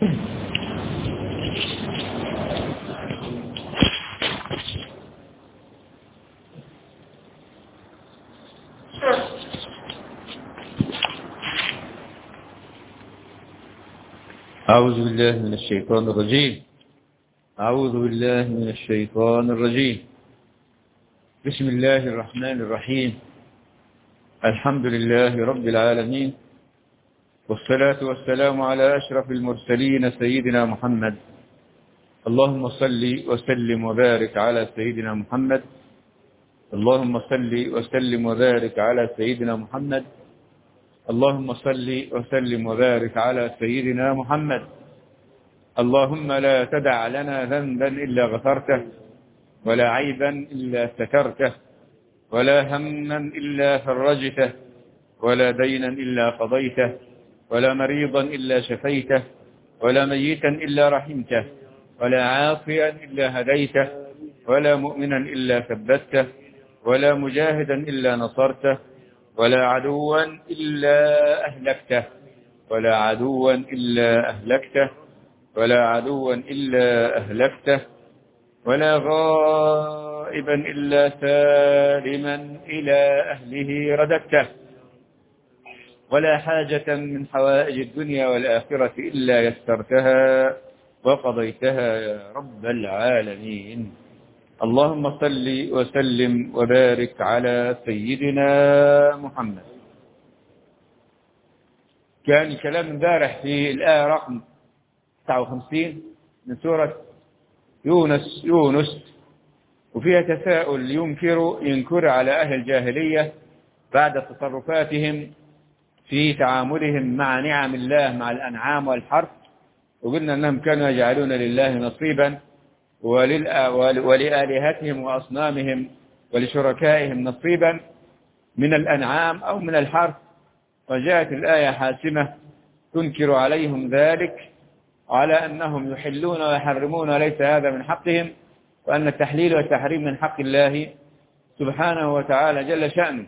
أعوذ بالله من الشيطان الرجيم أعوذ بالله من الشيطان الرجيم بسم الله الرحمن الرحيم الحمد لله رب العالمين والصلاة والسلام على أشرف المرسلين سيدنا محمد اللهم صل وسلم وبارك على سيدنا محمد اللهم صل وسلم وبارك على سيدنا محمد اللهم صل وسلم وبارك على سيدنا محمد اللهم لا تدع لنا ذنبا إلا غفرته ولا عيبا إلا سترته ولا هما إلا فرجته ولا دينا إلا قضيته ولا مريضا إلا شفيته ولا ميتا إلا رحمته ولا عاصيا إلا هديته ولا مؤمنا إلا ثبته ولا مجاهدا إلا نصرته ولا عدوا إلا أهلكته ولا عدوا إلا أهلكته ولا عدوا إلا أهلكته ولا غائبا إلا سالما إلى أهله رددته ولا حاجة من حوائج الدنيا والآخرة إلا يسرتها وقضيتها يا رب العالمين اللهم صل وسلم وبارك على سيدنا محمد كان كلام امبارح في الآية رقم 59 من سورة يونس يونس وفيها تساؤل ينكر ينكر على أهل الجاهلية بعد تصرفاتهم في تعاملهم مع نعم الله مع الأنعام والحرث وقلنا أنهم كانوا يجعلون لله نصيبا ولآلهتهم وأصنامهم ولشركائهم نصيبا من الأنعام أو من الحرث وجاءت الآية حاسمة تنكر عليهم ذلك على أنهم يحلون ويحرمون وليس هذا من حقهم وأن التحليل والتحريم من حق الله سبحانه وتعالى جل شأنه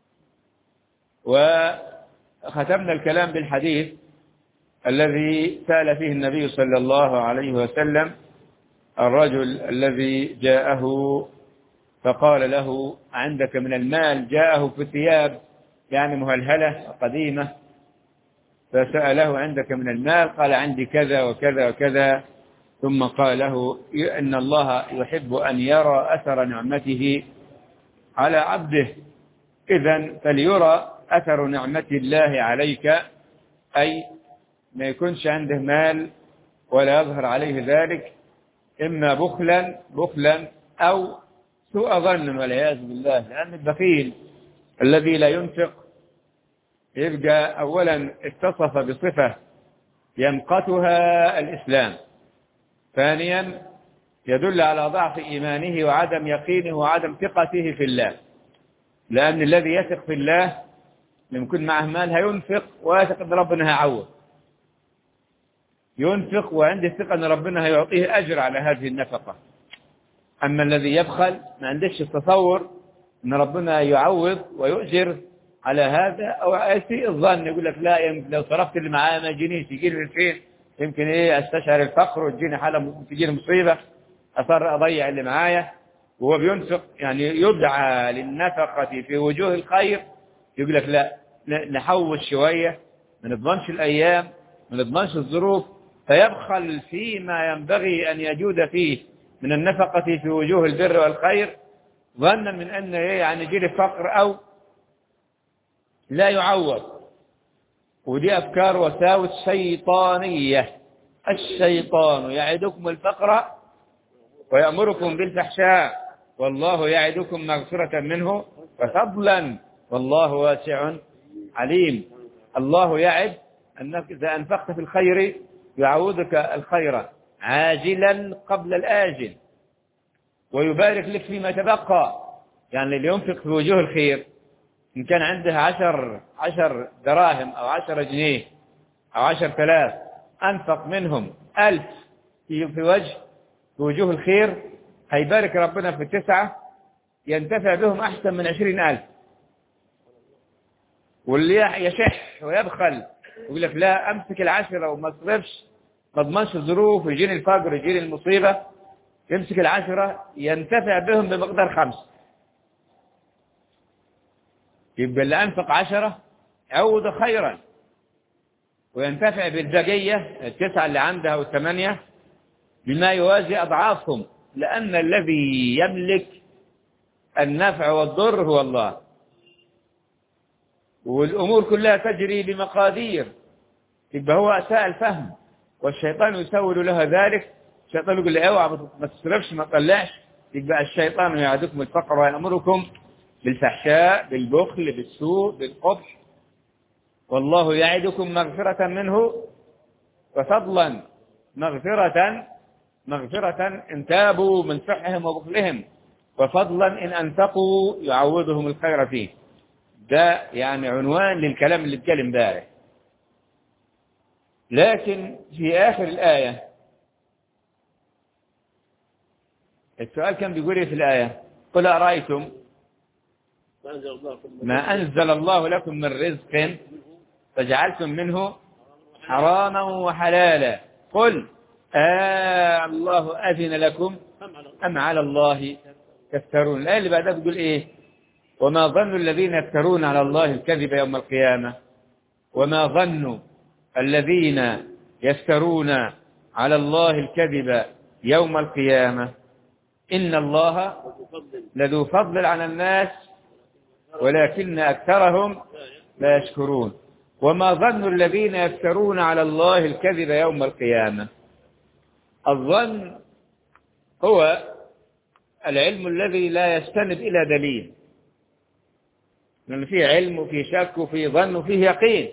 وختمنا الكلام بالحديث الذي سأل فيه النبي صلى الله عليه وسلم الرجل الذي جاءه فقال له عندك من المال جاءه في ثياب يعني مهلهلة قديمة فسأله عندك من المال قال عندي كذا وكذا وكذا ثم قال له إن الله يحب أن يرى أثر نعمته على عبده إذا فليرى أثر نعمة الله عليك أي ما يكونش عنده مال ولا يظهر عليه ذلك إما بخلا بخلا أو سوء ظن والعياذ بالله لأن البخيل الذي لا ينفق يبقى أولا اتصف بصفة يمقتها الإسلام ثانيا يدل على ضعف إيمانه وعدم يقينه وعدم ثقته في الله لأن الذي يثق في الله يمكن معه مال هينفق ويثق أن ربنا هيعوض ينفق وعنده ثقة أن ربنا هيعطيه أجر على هذه النفقة أما الذي يبخل ما عندش التصور أن ربنا يعوض ويؤجر على هذا أو يسيء الظن يقول لك لا يمكن لو صرفت اللي معايا ما يجينيش يجيني الفين يمكن إيه أستشعر الفقر وتجيني حالة تجيني مصيبة أصر أضيع اللي معايا وهو بينفق يعني يدعى للنفقة في وجوه الخير يقول لك لا نحوش شوية ما نضمنش الأيام ما نضمنش الظروف فيبخل فيما ينبغي أن يجود فيه من النفقة في وجوه البر والخير ظنا من أن يعني يجي فقر أو لا يعوض ودي أفكار وساوس شيطانية الشيطان يعدكم الفقر ويأمركم بالفحشاء والله يعدكم مغفرة منه وفضلا والله واسع عليم الله يعد أنك إذا أنفقت في الخير يعوضك الخير عاجلا قبل الآجل ويبارك لك فيما تبقى يعني اللي ينفق في وجوه الخير إن كان عنده عشر, عشر دراهم أو عشر جنيه أو عشر ثلاث أنفق منهم ألف في وجه في وجوه الخير هيبارك ربنا في التسعة ينتفع بهم أحسن من عشرين ألف واللي يشح ويبخل يقول لك لا أمسك العشرة وما تصرفش ما اضمنش الظروف يجيني الفقر يجيني المصيبة يمسك العشرة ينتفع بهم بمقدار خمسة يبقى اللي أنفق عشرة عود خيرا وينتفع بالبقية التسعة اللي عندها والثمانية بما يوازي أضعافهم لأن الذي يملك النفع والضر هو الله والأمور كلها تجري بمقادير يبقى هو أساء الفهم والشيطان يسول له ذلك الشيطان يقول له اوعى ما تصرفش ما تطلعش يبقى الشيطان يعدكم الفقر ويأمركم بالفحشاء بالبخل بالسوء بالقبح والله يعدكم مغفرة منه وفضلا مغفرة مغفرة إن تابوا من فحهم وبخلهم وفضلا إن أنفقوا يعوضهم الخير فيه ده يعني عنوان للكلام اللي اتكلم امبارح لكن في آخر الآية السؤال كان بيقول ايه في الآية قل أرأيتم ما أنزل الله لكم من رزق فجعلتم منه حراما وحلالا قل آه الله أذن لكم أم على الله تفترون الآية اللي بعدها بتقول إيه وما ظن الذين يفترون على الله الكذب يوم القيامة وما ظن الذين يفترون على الله الكذب يوم القيامة إن الله لذو فضل على الناس ولكن أكثرهم لا يشكرون وما ظن الذين يفترون على الله الكذب يوم القيامة الظن هو العلم الذي لا يستند إلى دليل لأن فيه علم وفيه شك وفيه ظن وفيه يقين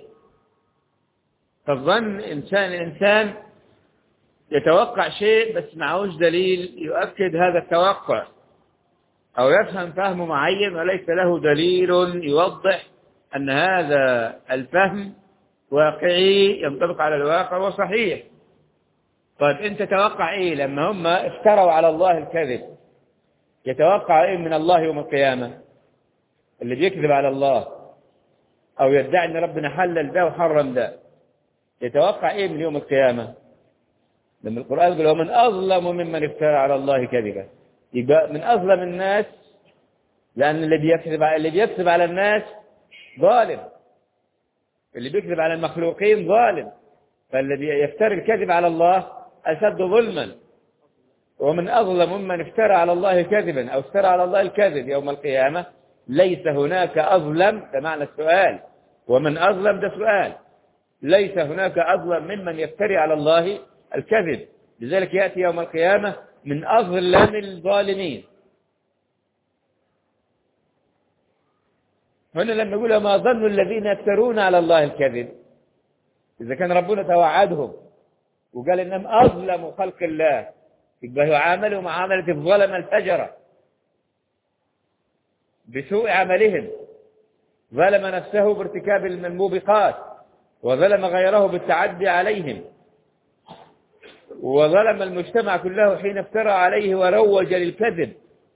فالظن إنسان الإنسان يتوقع شيء بس معهوش دليل يؤكد هذا التوقع أو يفهم فهم معين وليس له دليل يوضح أن هذا الفهم واقعي ينطبق على الواقع وصحيح طيب أنت تتوقع إيه لما هم افتروا على الله الكذب يتوقع إيه من الله يوم القيامة اللي بيكذب على الله أو يدعي أن ربنا حلل ده وحرم ده يتوقع إيه من يوم القيامة لما القرآن يقول ومن أظلم ممن افترى على الله كذبا يبقى من أظلم الناس لأن اللي بيكذب اللي بيكذب على الناس ظالم اللي بيكذب على المخلوقين ظالم فالذي يفتري الكذب على الله أشد ظلما ومن أظلم ممن افترى على الله كذبا أو افترى على الله الكذب يوم القيامة ليس هناك أظلم ده معنى السؤال ومن أظلم ده سؤال ليس هناك أظلم ممن يفتري على الله الكذب لذلك يأتي يوم القيامة من أظلم الظالمين هنا لما يقول ما ظن الذين يفترون على الله الكذب إذا كان ربنا توعدهم وقال إنهم أظلموا خلق الله يبقى يعاملوا معاملة الظلم الفجرة بسوء عملهم ظلم نفسه بارتكاب الموبقات وظلم غيره بالتعدي عليهم وظلم المجتمع كله حين افترى عليه وروج للكذب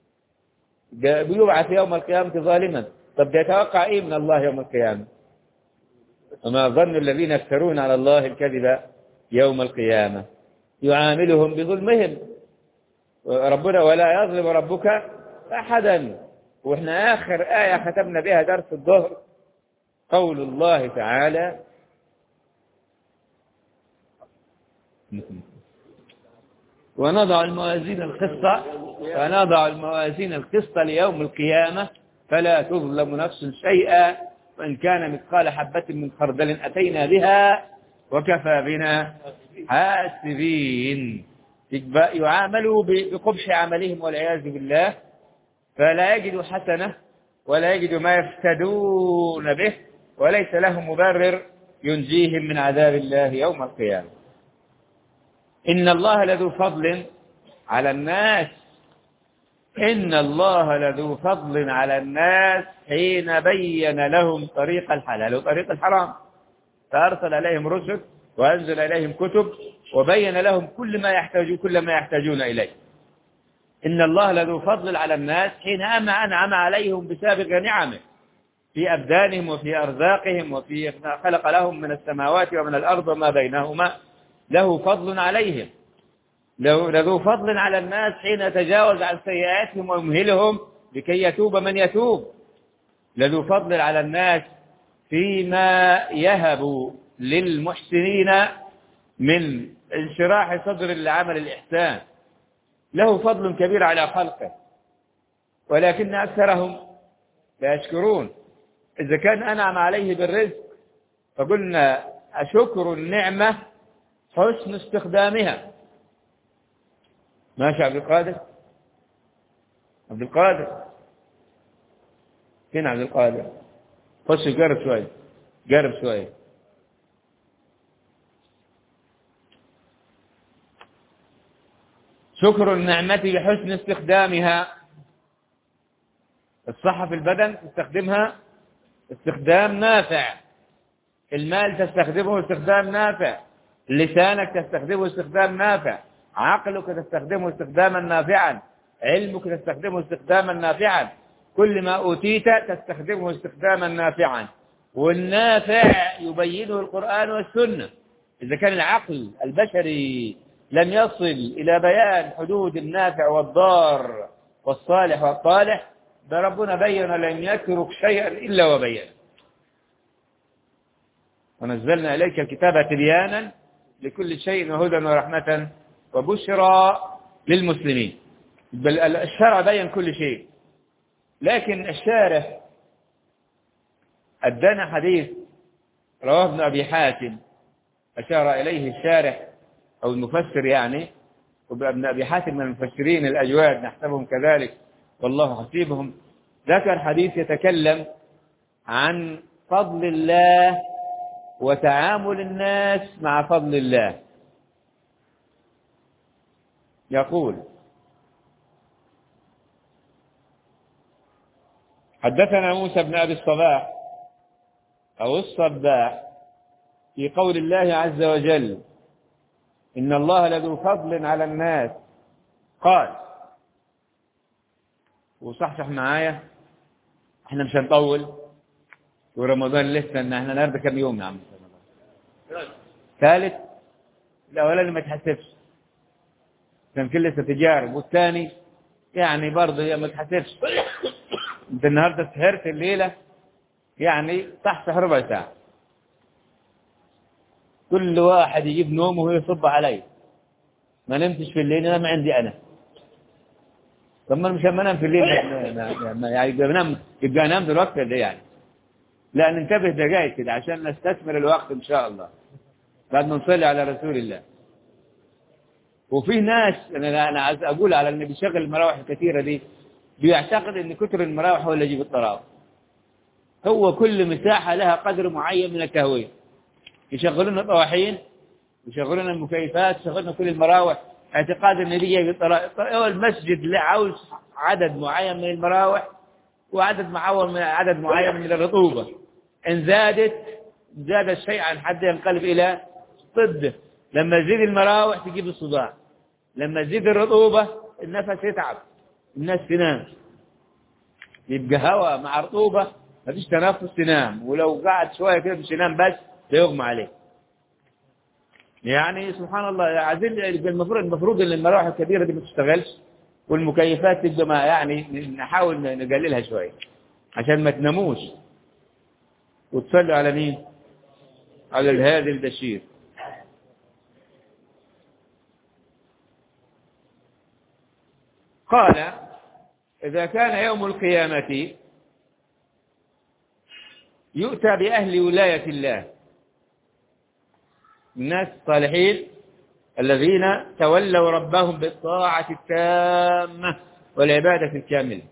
بيبعث يوم القيامة ظالما طب يتوقع ايه من الله يوم القيامة وما ظن الذين يفترون على الله الكذب يوم القيامة يعاملهم بظلمهم ربنا ولا يظلم ربك أحدا واحنا آخر آية ختمنا بها درس الظهر قول الله تعالى ونضع الموازين القسط ونضع الموازين القسط ليوم القيامة فلا تظلم نفس شيئا وإن كان مثقال حبة من خردل أتينا بها وكفى بنا حاسبين يعاملوا بقبح عملهم والعياذ بالله فلا يجدوا حسنة ولا يجدوا ما يفتدون به وليس لهم مبرر ينجيهم من عذاب الله يوم القيامة إن الله لذو فضل على الناس إن الله لذو فضل على الناس حين بين لهم طريق الحلال وطريق الحرام فأرسل إليهم رسل وأنزل إليهم كتب وبين لهم كل ما يحتاجون كل ما يحتاجون إليه إن الله لذو فضل على الناس حين أما أنعم عليهم بسابق نعمه في أبدانهم وفي أرزاقهم وفي خلق لهم من السماوات ومن الأرض وما بينهما له فضل عليهم له لذو فضل على الناس حين يتجاوز عن سيئاتهم ويمهلهم لكي يتوب من يتوب لذو فضل على الناس فيما يهب للمحسنين من انشراح صدر لعمل الإحسان له فضل كبير على خلقه ولكن أكثرهم لا يشكرون إذا كان أنعم عليه بالرزق فقلنا أشكر النعمة حسن استخدامها ماشي عبد القادر عبد القادر فين عبد القادر خش جرب شوية جرب شوية شكر النعمة بحسن استخدامها الصحة في البدن تستخدمها استخدام نافع المال تستخدمه استخدام نافع لسانك تستخدمه استخدام نافع عقلك تستخدمه استخداما نافعا علمك تستخدمه استخداما نافعا كل ما أوتيت تستخدمه استخداما نافعا والنافع يبينه القرآن والسنة إذا كان العقل البشري لم يصل إلى بيان حدود النافع والضار والصالح والطالح فربنا بين لم يترك شيئا إلا وبين ونزلنا إليك الكتاب تبيانا لكل شيء وهدى ورحمة وبشرى للمسلمين بل الشرع بين كل شيء لكن الشارح أدانا حديث رواه ابن أبي حاتم أشار إليه الشارح أو المفسر يعني وابن أبي حاتم من المفسرين الأجواد نحسبهم كذلك والله حسيبهم ذكر حديث يتكلم عن فضل الله وتعامل الناس مع فضل الله يقول حدثنا موسى بن أبي الصباح أو الصباح في قول الله عز وجل إن الله لذو فضل على الناس قال وصحصح معايا احنا مش هنطول ورمضان لسه ان احنا النهارده كام يوم يا عم ثالث الاولاني ما تحسبش كان كل لسه تجارب والثاني يعني برضه ما تحسبش انت النهارده سهرت الليله يعني تحصح ربع ساعه كل واحد يجيب نومه ويصب علي ما نمتش في الليل انا ما عندي انا طب ما مش لما انام في الليل يعني يبقى انام يبقى انام دلوقتي قد يعني لا ننتبه دقائق كده عشان نستثمر الوقت ان شاء الله بعد ما نصلي على رسول الله وفي ناس انا انا عايز اقول على اللي بيشغل المراوح الكثيره دي بيعتقد ان كتر المراوح هو اللي يجيب الطراوه هو كل مساحه لها قدر معين من التهويه يشغلون الطواحين يشغلون المكيفات يشغلون كل المراوح اعتقاد ان دي هو المسجد له عاوز عدد معين من المراوح وعدد معين من عدد معين من الرطوبة إن زادت زاد الشيء عن حد ينقلب إلى ضده لما تزيد المراوح تجيب الصداع لما تزيد الرطوبة النفس يتعب الناس تنام يبقى هواء مع رطوبة ما فيش تنفس تنام ولو قعد شوية كده مش ينام بس يغمى عليه يعني سبحان الله عايزين المفروض المفروض ان المراوح الكبيره دي ما تشتغلش والمكيفات تبقى ما يعني نحاول نقللها شويه عشان ما تناموش وتصلوا على مين على الهادي البشير قال إذا كان يوم القيامة يؤتى بأهل ولاية الله الناس الصالحين الذين تولوا ربهم بالطاعة التامة والعبادة الكاملة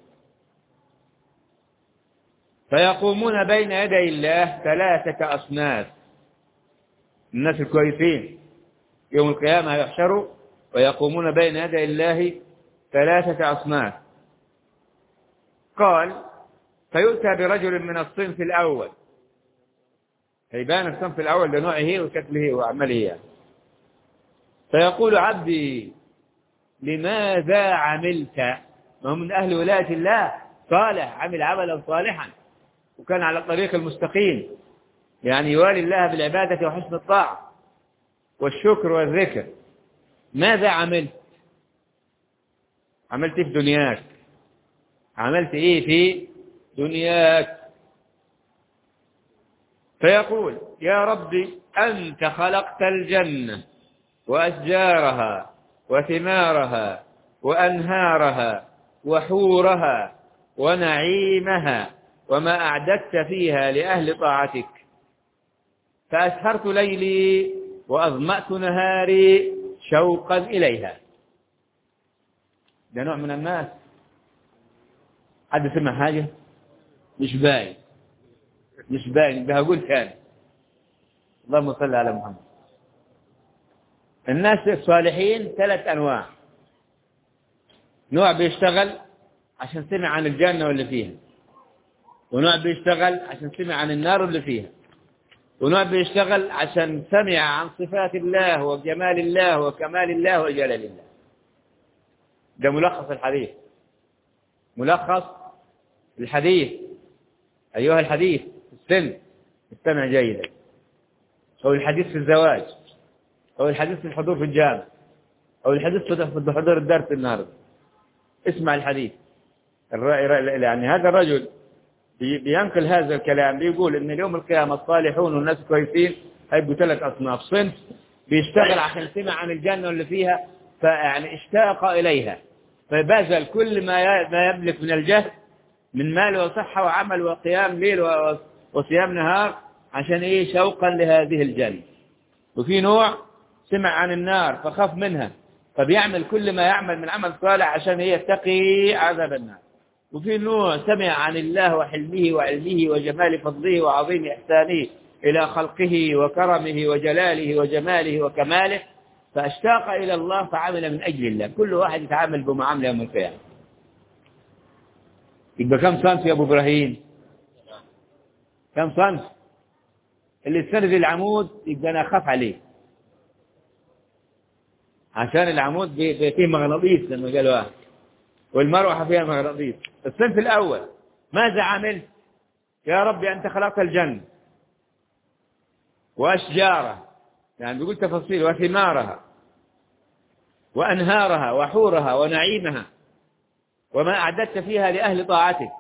فيقومون بين يدي الله ثلاثة أصناف الناس الكويسين يوم القيامة يحشروا ويقومون بين يدي الله ثلاثة أصناف قال فيؤتى برجل من الصنف الأول هيبان الصنف الأول لنوعه وشكله وعمله يعني. فيقول عبدي لماذا عملت ما هو من أهل ولاية الله صالح عمل عملا صالحا وكان على الطريق المستقيم يعني يوالي الله بالعبادة وحسن الطاعة والشكر والذكر ماذا عملت عملت إيه في دنياك عملت ايه في دنياك فيقول يا ربي أنت خلقت الجنة وأشجارها وثمارها وأنهارها وحورها ونعيمها وما أعددت فيها لأهل طاعتك فأسهرت ليلي وأظمأت نهاري شوقا إليها ده نوع من الناس حد سمع حاجة مش باين مش باين ده هقول ثاني اللهم صل على محمد الناس الصالحين ثلاث أنواع نوع بيشتغل عشان سمع عن الجنة واللي فيها ونوع بيشتغل عشان سمع عن النار واللي فيها ونوع بيشتغل عشان سمع عن صفات الله وجمال الله وكمال الله وجلال الله ده ملخص الحديث ملخص الحديث أيها الحديث السن استمع جيدا أو الحديث في الزواج أو الحديث في الحضور في الجامع أو الحديث في حضور الدرس النهارده اسمع الحديث يعني هذا الرجل بينقل هذا الكلام بيقول ان اليوم القيامة الصالحون والناس كويسين هيبقوا ثلاث اصناف صنف بيشتغل عشان سمع عن الجنة اللي فيها فيعني اشتاق اليها فبذل كل ما ما يملك من الجهد من مال وصحة وعمل وقيام ليل وصيام نهار عشان ايه شوقا لهذه الجنة وفي نوع سمع عن النار فخاف منها فبيعمل كل ما يعمل من عمل صالح عشان هي يتقي عذاب النار وفي نوع سمع عن الله وحلمه وعلمه وجمال فضله وعظيم إحسانه إلى خلقه وكرمه وجلاله وجماله وكماله فاشتاق إلى الله فعمل من أجل الله كل واحد يتعامل بمعاملة يوم القيامة يبقى كم صنف يا أبو إبراهيم كم صنف اللي تسند العمود يبقى أنا أخاف عليه عشان العمود فيه مغناطيس لما قال واحد والمروحة فيها مغناطيس الصنف الأول ماذا عملت يا ربي أنت خلقت الجنة وأشجارها يعني بيقول تفاصيل وثمارها وأنهارها وحورها ونعيمها وما أعددت فيها لأهل طاعتك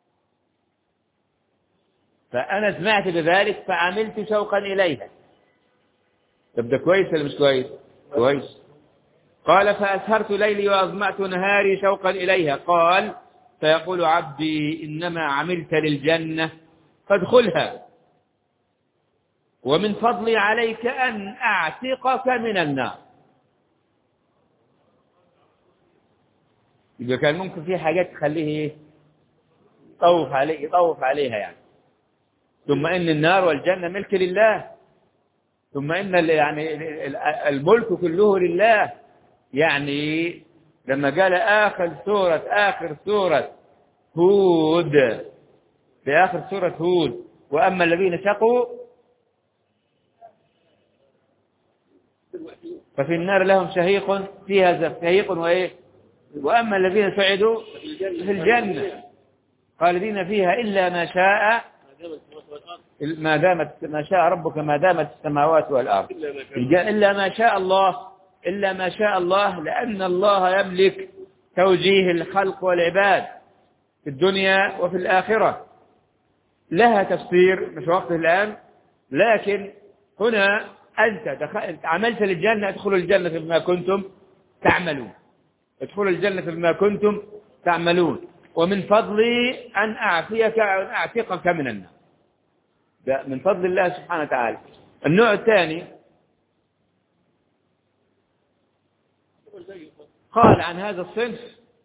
فأنا سمعت بذلك فعملت شوقا إليها طب ده كويس ولا مش كويس كويس قال فأسهرت ليلي وأظمأت نهاري شوقا إليها قال فيقول عبدي إنما عملت للجنة فادخلها ومن فضلي عليك أن أعتقك من النار يبقى كان ممكن في حاجات تخليه ايه يطوف عليه يطوف عليها يعني ثم ان النار والجنة ملك لله ثم ان يعني الملك كله لله يعني لما قال آخر سورة آخر سورة هود في آخر سورة هود وأما الذين شقوا ففي النار لهم شهيق فيها شهيق وإيه وأما الذين سعدوا في الجنة خالدين فيها إلا ما شاء ما دامت ما شاء ربك ما دامت السماوات والأرض إلا ما شاء الله إلا ما شاء الله لأن الله يملك توجيه الخلق والعباد في الدنيا وفي الآخرة لها تفسير مش وقته الآن لكن هنا أنت عملت للجنة ادخلوا الجنة بما كنتم تعملون ادخلوا الجنة بما كنتم تعملون ومن فضلي أن أعفيك أن أعتقك من النار ده من فضل الله سبحانه وتعالى النوع الثاني قال عن هذا الصنف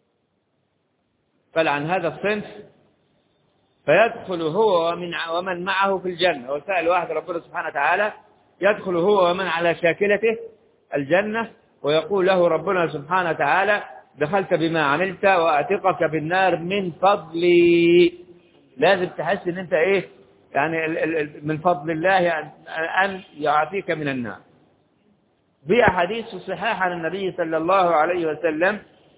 قال عن هذا الصنف فيدخل هو ومن ومن معه في الجنة وسأل واحد ربنا سبحانه وتعالى يدخل هو ومن على شاكلته الجنة ويقول له ربنا سبحانه وتعالى دخلت بما عملت وأعتقك بالنار من فضلي لازم تحس ان انت ايه يعني من فضل الله ان يعافيك من النار في أحاديث صحاح عن النبي صلى الله عليه وسلم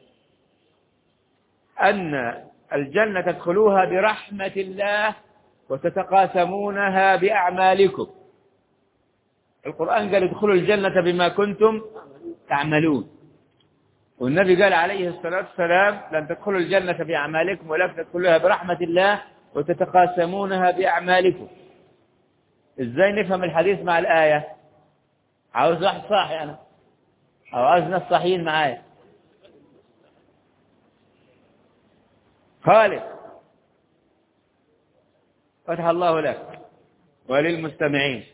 أن الجنة تدخلوها برحمة الله وتتقاسمونها بأعمالكم القرآن قال ادخلوا الجنة بما كنتم تعملون والنبي قال عليه الصلاة والسلام لن تدخلوا الجنة بأعمالكم ولكن تدخلوها برحمة الله وتتقاسمونها بأعمالكم ازاي نفهم الحديث مع الآية عاوز واحد صاحي أنا أو عاوز ناس صاحيين معايا خالد فتح الله لك وللمستمعين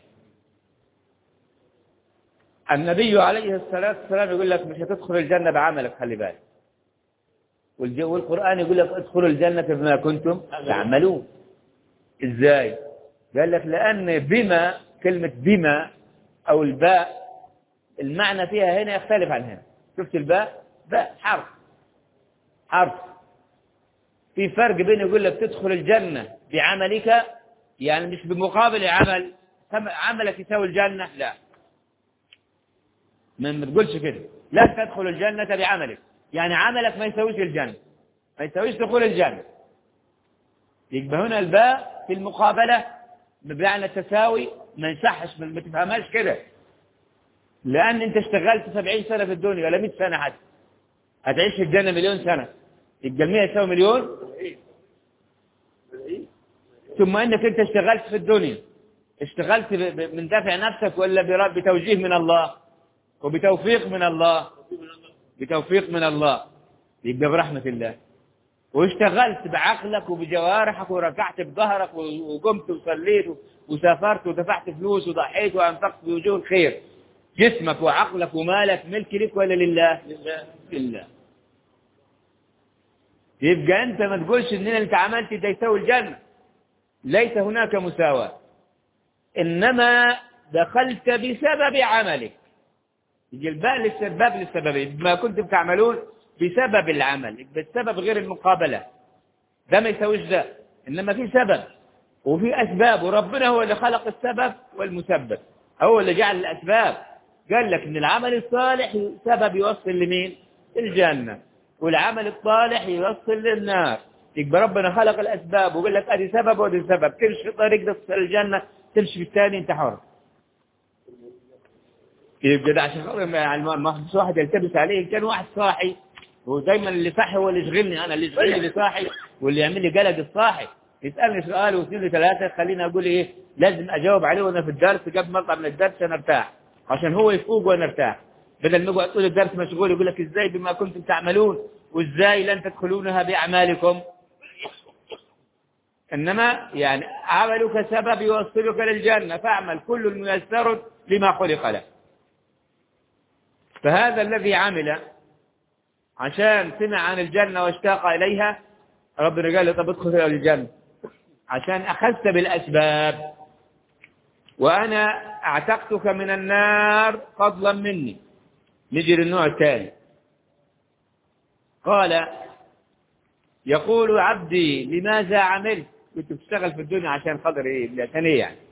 النبي عليه الصلاة والسلام يقول لك مش هتدخل الجنة بعملك خلي بالك والقرآن يقول لك ادخلوا الجنة بما كنتم تعملون ازاي قال لك لأن بما كلمة بما أو الباء المعنى فيها هنا يختلف عن هنا شفت الباء باء حرف حرف في فرق بين يقول لك تدخل الجنة بعملك يعني مش بمقابل عمل عملك يساوي الجنة لا ما تقولش كده لا تدخل الجنة بعملك يعني عملك ما يساويش الجنة ما يساويش دخول الجنة يبقى هنا الباء في المقابلة بمعنى التساوي ما ينصحش ما تفهمهاش كده لأن أنت اشتغلت سبعين سنة في الدنيا ولا مئة سنة حتى هتعيش في الجنة مليون سنة يبقى المئة يساوي مليون ثم أنك أنت اشتغلت في الدنيا اشتغلت من دافع نفسك ولا بتوجيه من الله وبتوفيق من الله بتوفيق من الله يبقى برحمة الله واشتغلت بعقلك وبجوارحك وركعت بظهرك وقمت وصليت وسافرت ودفعت فلوس وضحيت وانفقت في وجوه الخير جسمك وعقلك ومالك ملك لك ولا لله لله لله يبقى انت ما تقولش ان انت عملت ده يساوي الجنه ليس هناك مساواه انما دخلت بسبب عملك يجي الباء للسبب للسببين ما كنتم تعملون بسبب العمل بالسبب غير المقابلة ده ما يسويش ده إنما في سبب وفي أسباب وربنا هو اللي خلق السبب والمسبب هو اللي جعل الأسباب قال لك إن العمل الصالح سبب يوصل لمين الجنة والعمل الصالح يوصل للنار يبقى ربنا خلق الأسباب وقال لك أدي سبب وأدي سبب تمشي في طريق تصل الجنة تمشي في الثاني أنت حر يبقى ده عشان خاطر يعني ما فيش واحد يلتبس عليه كان واحد صاحي ودايما اللي صاحي هو اللي يشغلني انا اللي يشغلني اللي صاحي واللي يعمل لي قلق الصاحي يسالني سؤال واثنين ثلاثه خليني اقول ايه لازم اجاوب عليه وانا في الدرس قبل ما اطلع من الدرس انا ارتاح عشان هو يفوق وانا ارتاح بدل ما اقعد طول الدرس مشغول يقول لك ازاي بما كنتم تعملون وازاي لن تدخلونها باعمالكم انما يعني عملك سبب يوصلك للجنه فاعمل كل ميسر لما خلق له فهذا الذي عمل عشان سمع عن الجنة واشتاق إليها ربنا قال له طب ادخل إلى الجنة عشان أخذت بالأسباب وأنا أعتقتك من النار فضلا مني نجي للنوع الثاني قال يقول عبدي لماذا عملت كنت بتشتغل في الدنيا عشان خاطر ايه عشان ايه يعني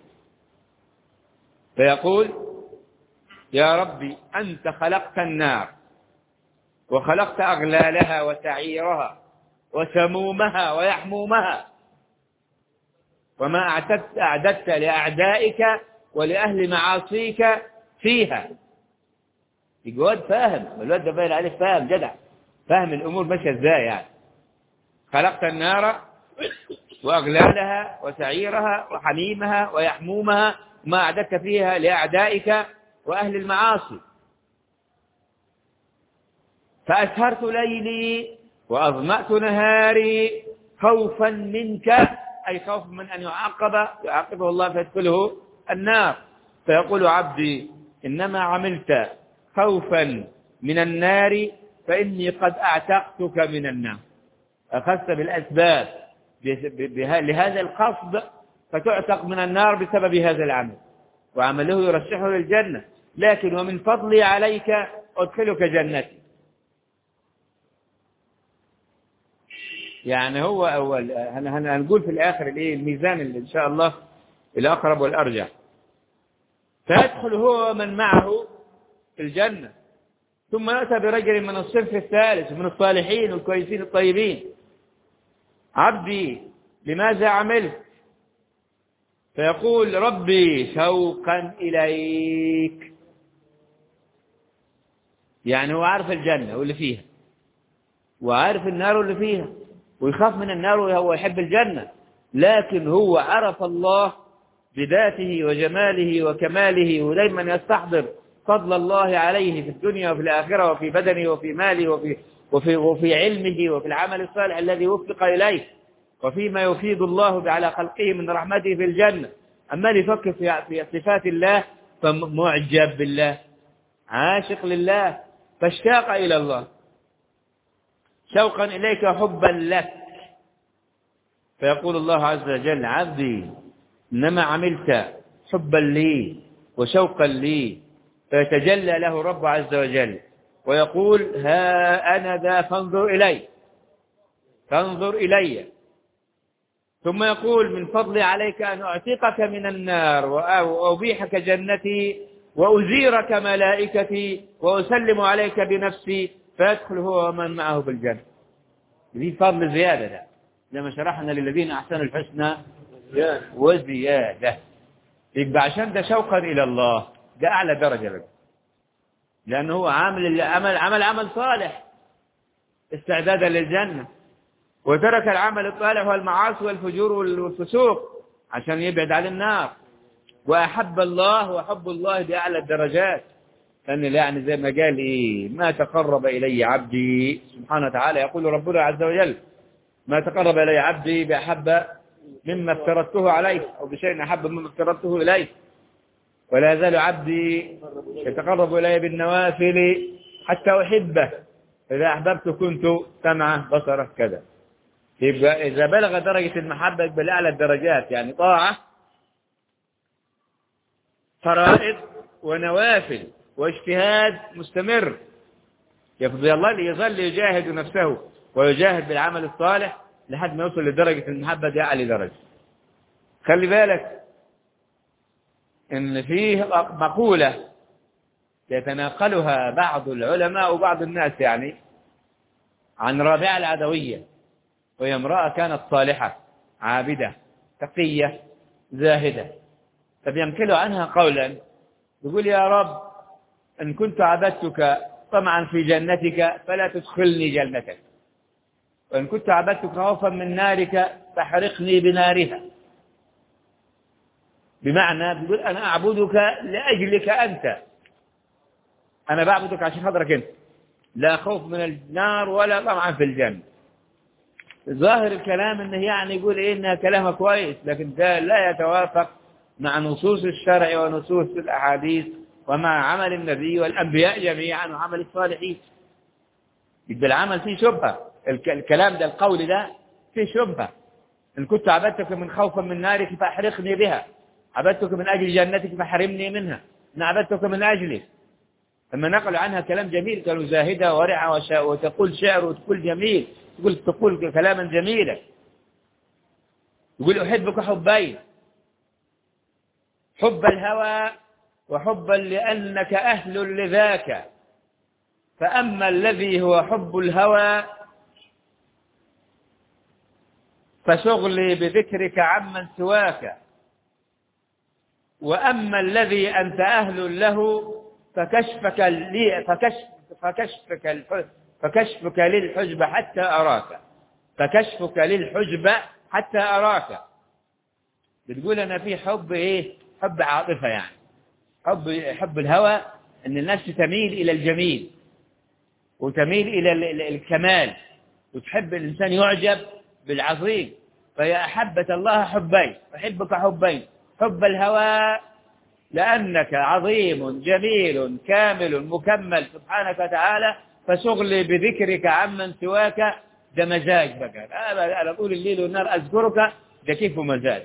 فيقول يا ربي أنت خلقت النار وخلقت أغلالها وسعيرها وسمومها ويحمومها وما أعددت, أعددت لأعدائك ولأهل معاصيك فيها الواد فاهم الواد ده باين عليه فاهم جدع فاهم الأمور ماشية ازاي يعني خلقت النار وأغلالها وسعيرها وحميمها ويحمومها ما أعددت فيها لأعدائك وأهل المعاصي فأسهرت ليلي وأظمأت نهاري خوفا منك أي خوف من أن يعاقب يعاقبه الله فيدخله النار فيقول عبدي إنما عملت خوفا من النار فإني قد أعتقتك من النار أخذت بالأسباب لهذا القصد فتعتق من النار بسبب هذا العمل وعمله يرشحه للجنة لكن ومن فضلي عليك أدخلك جنتي يعني هو أول هنقول في الآخر الإيه الميزان اللي إن شاء الله الأقرب والأرجح فيدخل هو من معه في الجنة ثم يأتى برجل من الصنف الثالث من الصالحين والكويسين الطيبين عبدي لماذا عملت فيقول ربي شوقا إليك يعني هو عارف الجنة واللي فيها وعارف النار واللي فيها ويخاف من النار وهو يحب الجنة لكن هو عرف الله بذاته وجماله وكماله ودايما يستحضر فضل الله عليه في الدنيا وفي الآخرة وفي بدنه وفي ماله وفي, وفي, وفي علمه وفي العمل الصالح الذي وفق إليه وفيما يفيد الله على خلقه من رحمته في الجنة أما يفكر في صفات الله فمعجب بالله عاشق لله فاشتاق إلى الله شوقا إليك حبا لك فيقول الله عز وجل عبدي إنما عملت حبا لي وشوقا لي فيتجلى له رب عز وجل ويقول ها أنا ذا فانظر إلي فانظر إلي ثم يقول من فضلي عليك أن أعتقك من النار وأبيحك جنتي وأزيرك ملائكتي وأسلم عليك بنفسي فيدخل هو ومن معه في الجنة دي فضل زيادة ده لما شرحنا للذين أحسنوا الحسنى وزيادة يبقى عشان ده شوقا إلى الله ده أعلى درجة بقى لأنه هو عامل عمل عمل عمل صالح استعدادا للجنة وترك العمل الصالح والمعاصي والفجور والفسوق عشان يبعد عن النار وأحب الله وحب الله بأعلى الدرجات لأن يعني زي ما قال إيه ما تقرب إلي عبدي سبحانه وتعالى يقول ربنا عز وجل ما تقرب إلي عبدي بأحب مما افترضته عليه أو بشيء أحب مما افترضته إليه ولا يزال عبدي يتقرب إلي بالنوافل حتى أحبه إذا أحببت كنت سمعه بصره كذا يبقى إذا بلغ درجة المحبة يبقى لأعلى الدرجات يعني طاعة فرائض ونوافل واجتهاد مستمر يفضل يظل يجاهد نفسه ويجاهد بالعمل الصالح لحد ما يوصل لدرجة المحبة دي أعلى درجة خلي بالك إن فيه مقولة يتناقلها بعض العلماء وبعض الناس يعني عن رابعة العدوية وهي امرأة كانت صالحة عابدة تقية زاهدة فبينقلوا عنها قولا يقول يا رب إن كنت عبدتك طمعا في جنتك فلا تدخلني جنتك وإن كنت عبدتك خوفا من نارك فاحرقني بنارها بمعنى بيقول أنا أعبدك لأجلك أنت أنا بعبدك عشان خاطرك أنت لا خوف من النار ولا طمعا في الجنة ظاهر الكلام انه يعني يقول ايه انها كلامه كويس لكن ده لا يتوافق مع نصوص الشرع ونصوص الاحاديث ومع عمل النبي والانبياء جميعا وعمل الصالحين يبقى العمل فيه شبهه الكلام ده القول ده فيه شبهه ان كنت عبدتك من خوفا من نارك فاحرقني بها عبدتك من اجل جنتك فحرمني منها ان عبدتك من اجلي لما نقلوا عنها كلام جميل قالوا زاهده ورعه وتقول شعر وتقول جميل تقول تقول كلاما جميلا يقول أحبك حبين حب الهوى وحبا لأنك أهل لذاك فأما الذي هو حب الهوى فشغلي بذكرك عمن سواك وأما الذي أنت أهل له فكشفك لي فكشف فكشفك فكشفك للحجب حتى أراك فكشفك للحجب حتى أراك بتقول أنا في حب إيه حب عاطفة يعني حب حب الهوى أن النفس تميل إلى الجميل وتميل إلى الكمال وتحب الإنسان يعجب بالعظيم فهي أحبت الله حبين أحبك حبين حب الهوى لأنك عظيم جميل كامل مكمل سبحانك وتعالى فشغلي بذكرك عمن سواك ده مزاج بقى أنا أقول الليل والنار أذكرك ده كيف مزاج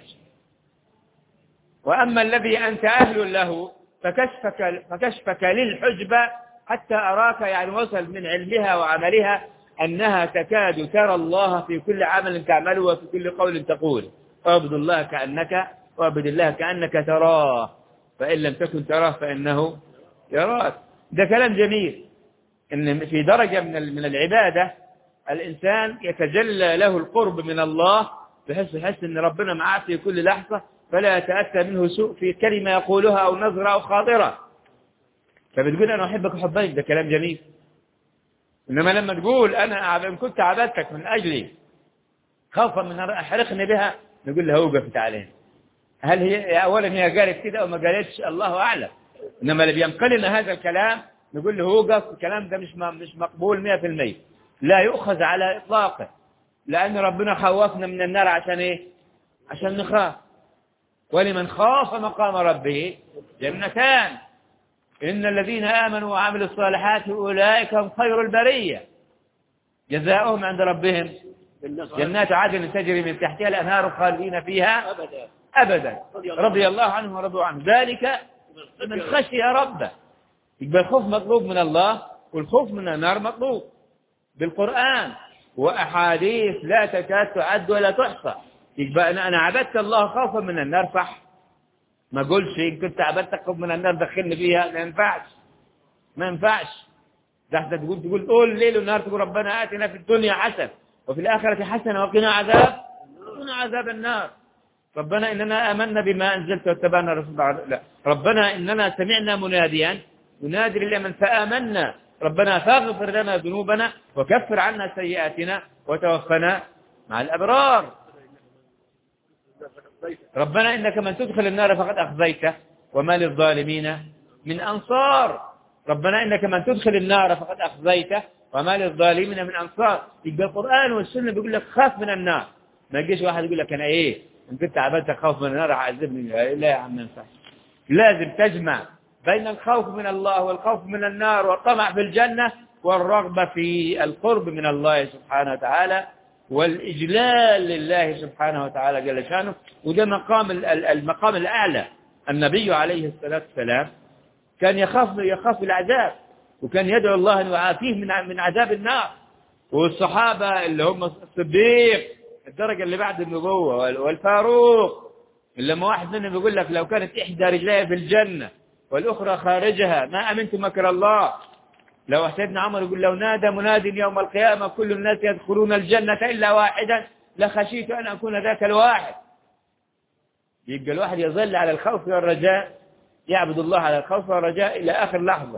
وأما الذي أنت أهل له فكشفك, فكشفك للحجبة حتى أراك يعني وصل من علمها وعملها أنها تكاد ترى الله في كل عمل تعمله وفي كل قول تقول اعبد الله كأنك واعبد الله كأنك تراه فإن لم تكن تراه فإنه يراك ده كلام جميل ان في درجة من من العبادة الإنسان يتجلى له القرب من الله بحيث يحس ان ربنا معاه في كل لحظة فلا يتأتى منه سوء في كلمة يقولها أو نظرة أو خاطرة فبتقول أنا أحبك حبيك ده كلام جميل إنما لما تقول أنا إن كنت عبدتك من أجلي خوفا من أن أحرقني بها نقول له اوقف تعالى هل هي أولا هي قالت كده أو ما قالتش الله أعلم إنما اللي بينقل لنا هذا الكلام نقول له اوقف الكلام ده مش مش مقبول 100% لا يؤخذ على إطلاقه لأن ربنا خوفنا من النار عشان إيه عشان نخاف ولمن خاف مقام ربه جنتان إن الذين آمنوا وعملوا الصالحات أولئك هم خير البرية جزاؤهم عند ربهم جنات عدن تجري من تحتها الأنهار خالدين فيها أبدا أبدا رضي الله عنهم ورضوا عنه ذلك من خشي ربه يبقى الخوف مطلوب من الله والخوف من النار مطلوب بالقرآن وأحاديث لا تكاد تعد ولا تحصى يبقى أنا أنا عبدت الله خوفا من النار صح ما قولش إن كنت عبدتك خوف من النار دخلني فيها ما ينفعش ما ينفعش ده انت تقول تقول قول ليل ونهار تقول ربنا آتنا في الدنيا حسن وفي الآخرة حسنة وقنا عذاب وقنا عذاب النار ربنا إننا آمنا بما أنزلت واتبعنا رسول لا ربنا إننا سمعنا مناديا ينادي لمن فآمنا ربنا فاغفر لنا ذنوبنا وكفر عنا سيئاتنا وتوفنا مع الأبرار ربنا إنك من تدخل النار فقد أخزيته وما للظالمين من أنصار ربنا إنك من تدخل النار فقد أخزيته وما للظالمين من أنصار يبقى القرآن والسنة بيقول لك خاف من النار ما يجيش واحد يقول لك أنا إيه إن كنت عبدت خوف من النار عذبني لا يا عم ما ينفعش لازم تجمع بين الخوف من الله والخوف من النار والطمع في الجنة والرغبة في القرب من الله سبحانه وتعالى والإجلال لله سبحانه وتعالى جل شانه وده مقام ال- ال- المقام الأعلى النبي عليه الصلاة والسلام كان يخاف يخاف العذاب وكان يدعو الله أن يعافيه من من عذاب النار والصحابة اللي هم الصديق الدرجة اللي بعد النبوة وال- والفاروق لما واحد منهم يقول لك لو كانت إحدى رجلي في الجنة والأخرى خارجها ما أمنت مكر الله لو سيدنا عمر يقول لو نادى مناد يوم القيامة كل الناس يدخلون الجنة إلا واحدا لخشيت أن أكون ذاك الواحد يبقى الواحد يظل على الخوف والرجاء يعبد الله على الخوف والرجاء إلى آخر لحظة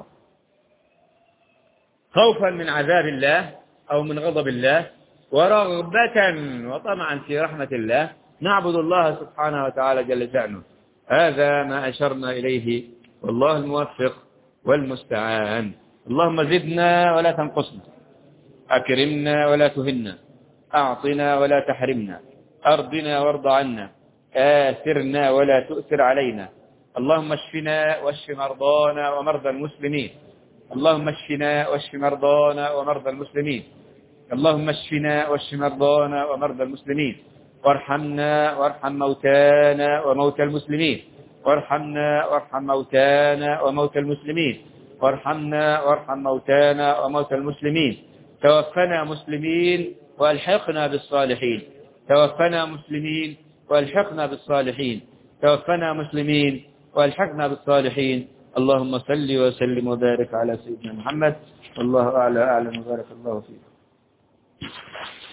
خوفا من عذاب الله أو من غضب الله ورغبة وطمعا في رحمة الله نعبد الله سبحانه وتعالى جل شأنه هذا ما أشرنا إليه والله الموفق والمستعان اللهم زدنا ولا تنقصنا أكرمنا ولا تهنا أعطنا ولا تحرمنا أرضنا وارض عنا آثرنا ولا تؤثر علينا اللهم اشفنا واشف مرضانا ومرضى المسلمين اللهم اشفنا واشف مرضانا ومرضى المسلمين اللهم اشفنا واشف مرضانا ومرضى المسلمين وارحمنا وارحم موتانا وموتى المسلمين وارحمنا وارحم موتانا وموتى المسلمين وارحمنا وارحم موتانا وموتى المسلمين توفنا مسلمين والحقنا بالصالحين توفنا مسلمين والحقنا بالصالحين توفنا مسلمين والحقنا بالصالحين اللهم صل وسلم وبارك على سيدنا محمد والله أعلى أعلم وبارك الله فيك